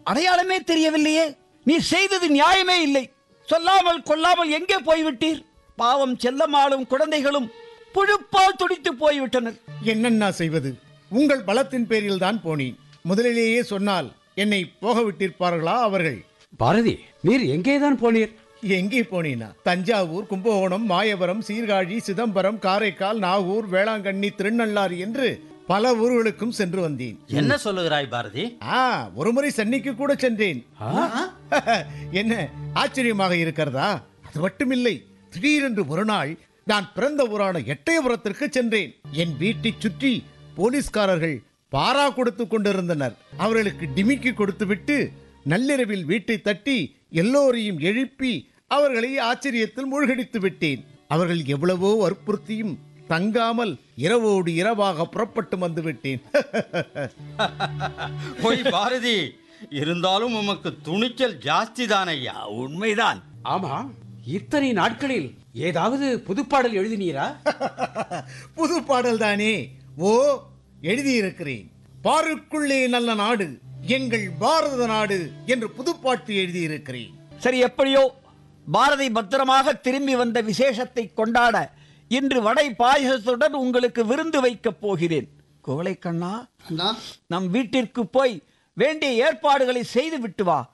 அடையாளமே தெரியவில்லையே நீ செய்தது நியாயமே இல்லை சொல்லாமல் கொள்ளாமல் எங்கே போய்விட்டீர் பாவம் செல்லமாளும் குழந்தைகளும் புழுப்பால் துடித்து போய்விட்டனர் என்னண்ணா செய்வது உங்கள் பலத்தின் பேரில் தான் போனேன் முதலிலேயே சொன்னால் என்னை போக விட்டிருப்பார்களா அவர்கள் பாரதி நீர் எங்கேதான் போனீர் எங்கே போனீனா தஞ்சாவூர் கும்பகோணம் மாயவரம் சீர்காழி சிதம்பரம் காரைக்கால் நாகூர் வேளாங்கண்ணி திருநள்ளாறு என்று பல ஊர்களுக்கும் சென்று வந்தேன் என்ன சொல்லுகிறாய் பாரதி ஆ ஒருமுறை சென்னைக்கு கூட சென்றேன் என்ன ஆச்சரியமாக இருக்கிறதா அது மட்டுமில்லை திடீரென்று ஒரு நாள் நான் பிறந்த ஊரான எட்டயபுரத்திற்கு சென்றேன் என் வீட்டைச் சுற்றி போலீஸ்காரர்கள் பாரா கொடுத்து கொண்டிருந்தனர் அவர்களுக்கு டிமிக்கி கொடுத்துவிட்டு நள்ளிரவில் வீட்டை தட்டி எல்லோரையும் எழுப்பி அவர்களை ஆச்சரியத்தில் மூழ்கடித்து விட்டேன் அவர்கள் எவ்வளவோ வற்புறுத்தியும் தங்காமல் இரவோடு இரவாக புறப்பட்டு வந்து விட்டேன் போய் பாரதி இருந்தாலும் உமக்கு துணிச்சல் ஜாஸ்தி தானையா உண்மைதான் ஆமா இத்தனை நாட்களில் ஏதாவது புதுப்பாடல் எழுதினீரா புது பாடல் தானே ஓ எழுதியிருக்கிறேன் பாருக்குள்ளே நல்ல நாடு எங்கள் பாரத நாடு என்று புதுப்பாட்டு எழுதியிருக்கிறேன் சரி எப்படியோ பாரதி பத்திரமாக திரும்பி வந்த விசேஷத்தை கொண்டாட இன்று வடை பாயசத்துடன் உங்களுக்கு விருந்து வைக்கப் போகிறேன் கோலை கண்ணா அண்ணா நம் வீட்டிற்கு போய் வேண்டிய ஏற்பாடுகளை செய்து விட்டு வா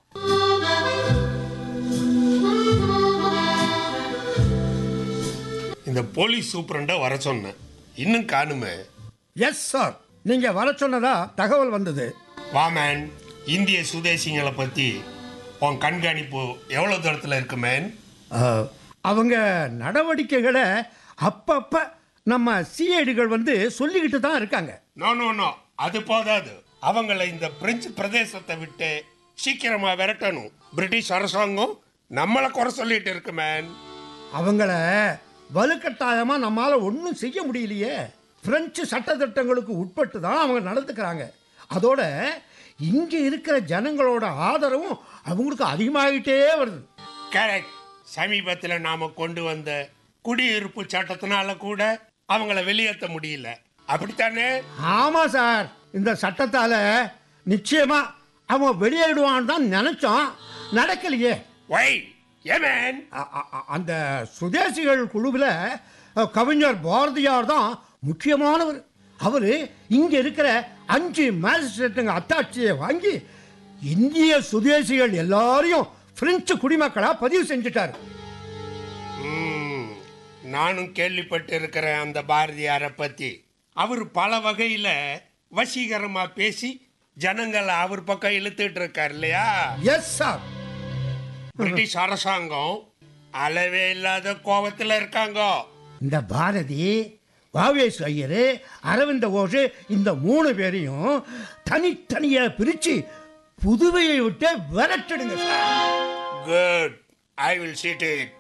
இந்த போலீஸ் சூப்பரண்ட வர சொன்னேன் இன்னும் காணுமே எஸ் சார் நீங்க வர சொன்னதா தகவல் வந்தது வாமேன் இந்திய சுதேசிங்களை பத்தி உன் கண்காணிப்பு எவ்வளவு தூரத்துல இருக்கு மேன் அஹ், அவங்க நடவடிக்கைகளை அப்பப்ப நம்ம சிஐடிகள் வந்து சொல்லிக்கிட்டு தான் இருக்காங்க நோ நோ நோ அது போதாது அவங்கள இந்த பிரெஞ்சு பிரதேசத்தை விட்டு சீக்கிரமா விரட்டணும் பிரிட்டிஷ் அரசாங்கம் நம்மளை குறை சொல்லிட்டு இருக்கு மேன் அவங்கள வலுக்கட்டாயமா நம்மால ஒன்றும் செய்ய முடியலையே பிரெஞ்சு சட்டத்திட்டங்களுக்கு உட்பட்டு தான் அவங்க நடந்துக்கிறாங்க அதோட இங்க இருக்கிற ஜனங்களோட ஆதரவும் அவங்களுக்கு அதிகமாகிட்டே வருது கரெக்ட் சமீபத்தில் நாம கொண்டு வந்த குடியிருப்பு சட்டத்தினால கூட அவங்கள வெளியேற்ற முடியல அப்படித்தானே ஆமா சார் இந்த சட்டத்தால நிச்சயமா அவன் வெளியேடுவான்னு தான் நினைச்சோம் நடக்கலையே வை ஏமேன் அ- அ- அ- அந்த சுதேசிகள் குழுவில் கவிஞர் பாரதியார் தான் முக்கியமானவர் அவர் இங்க இருக்கிற அஞ்சு மேஜிஸ்ட்ரேட்டுங்க அத்தாட்சியை வாங்கி இந்திய சுதேசிகள் எல்லாரையும் பிரெஞ்சு குடிமக்களா பதிவு செஞ்சுட்டார் ம், நானும் கேள்விப்பட்டு இருக்கிறேன் அந்த பாரதியாரை பத்தி அவர் பல வகையில வசீகரமா பேசி ஜனங்களை அவர் பக்கம் இழுத்துட்டு இருக்கார் இல்லையா எஸ் சார் பிரிட்டிஷ் அரசாங்கம் அளவே இல்லாத கோபத்துல இருக்காங்க இந்த பாரதி வாவேஸ் ஐயர் அரவிந்த கோஷ் இந்த மூணு பேரையும் தனித்தனியா பிரிச்சு புதுவையை விட்டு விரட்டிடுங்க sir good I will seat it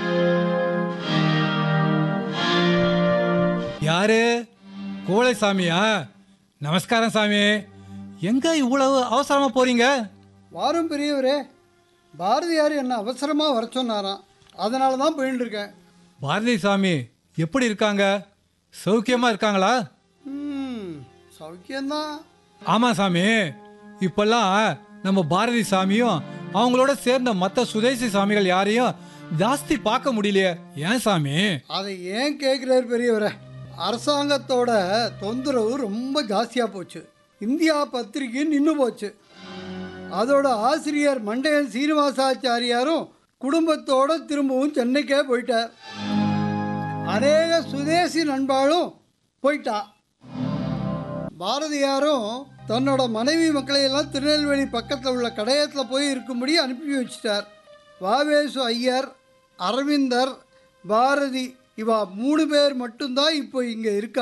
யாரு கோழை சாமியா நமஸ்காரம் சாமி எங்க இவ்வளவு அவசரமா போறீங்க வாரும் பெரியவரே பாரதியார் என்ன அவசரமாக வர சொன்னாராம் அதனால தான் போயின்னு இருக்கேன் பாரதி சாமி எப்படி இருக்காங்க சௌக்கியமா இருக்காங்களா ம் சௌக்கியம்தான் ஆமா சாமி இப்பெல்லாம் நம்ம பாரதி சாமியும் அவங்களோட சேர்ந்த மற்ற சுதேசி சாமிகள் யாரையும் ஜாஸ்தி பார்க்க முடியலையே ஏன் சாமி அதை ஏன் கேட்குறாரு பெரியவரே அரசாங்கத்தோட தொந்தரவு ரொம்ப ஜாஸ்தியாக போச்சு இந்தியா பத்திரிகை நின்று போச்சு அதோட ஆசிரியர் மண்டையன் சீனிவாசாச்சாரியாரும் குடும்பத்தோட திரும்பவும் சென்னைக்கே போயிட்டார் அநேக சுதேசி நண்பாலும் போயிட்டா பாரதியாரும் தன்னோட மனைவி மக்களை எல்லாம் திருநெல்வேலி பக்கத்தில் உள்ள கடையத்தில் போய் இருக்கும்படி அனுப்பி வச்சிட்டார் வாவேசு ஐயர் அரவிந்தர் பாரதி இவா மூணு பேர் மட்டும்தான் இப்போ இங்கே இருக்கா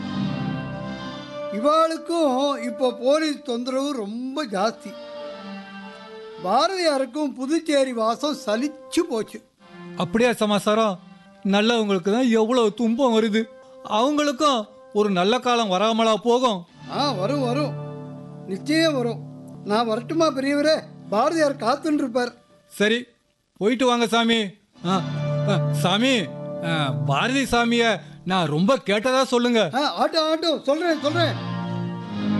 இவாளுக்கும் இப்போ போலீஸ் தொந்தரவு ரொம்ப ஜாஸ்தி பாரதியாருக்கும் புதுச்சேரி வாசம் சலிச்சு போச்சு அப்படியா சமாசாரம் நல்லவங்களுக்கு தான் எவ்வளவு துன்பம் வருது அவங்களுக்கும் ஒரு நல்ல காலம் வராமலா போகும் ஆ வரும் வரும் நிச்சயம் வரும் நான் வரட்டுமா பெரியவரே பாரதியார் காத்துன்னு இருப்பார் சரி போயிட்டு வாங்க சாமி ஆ, ஆ, சாமி ஆ, பாரதி சாமிய நான் ரொம்ப கேட்டதா சொல்லுங்க ஆ ஆட்டும் ஆட்டும் சொல்கிறேன் சொல்கிறேன்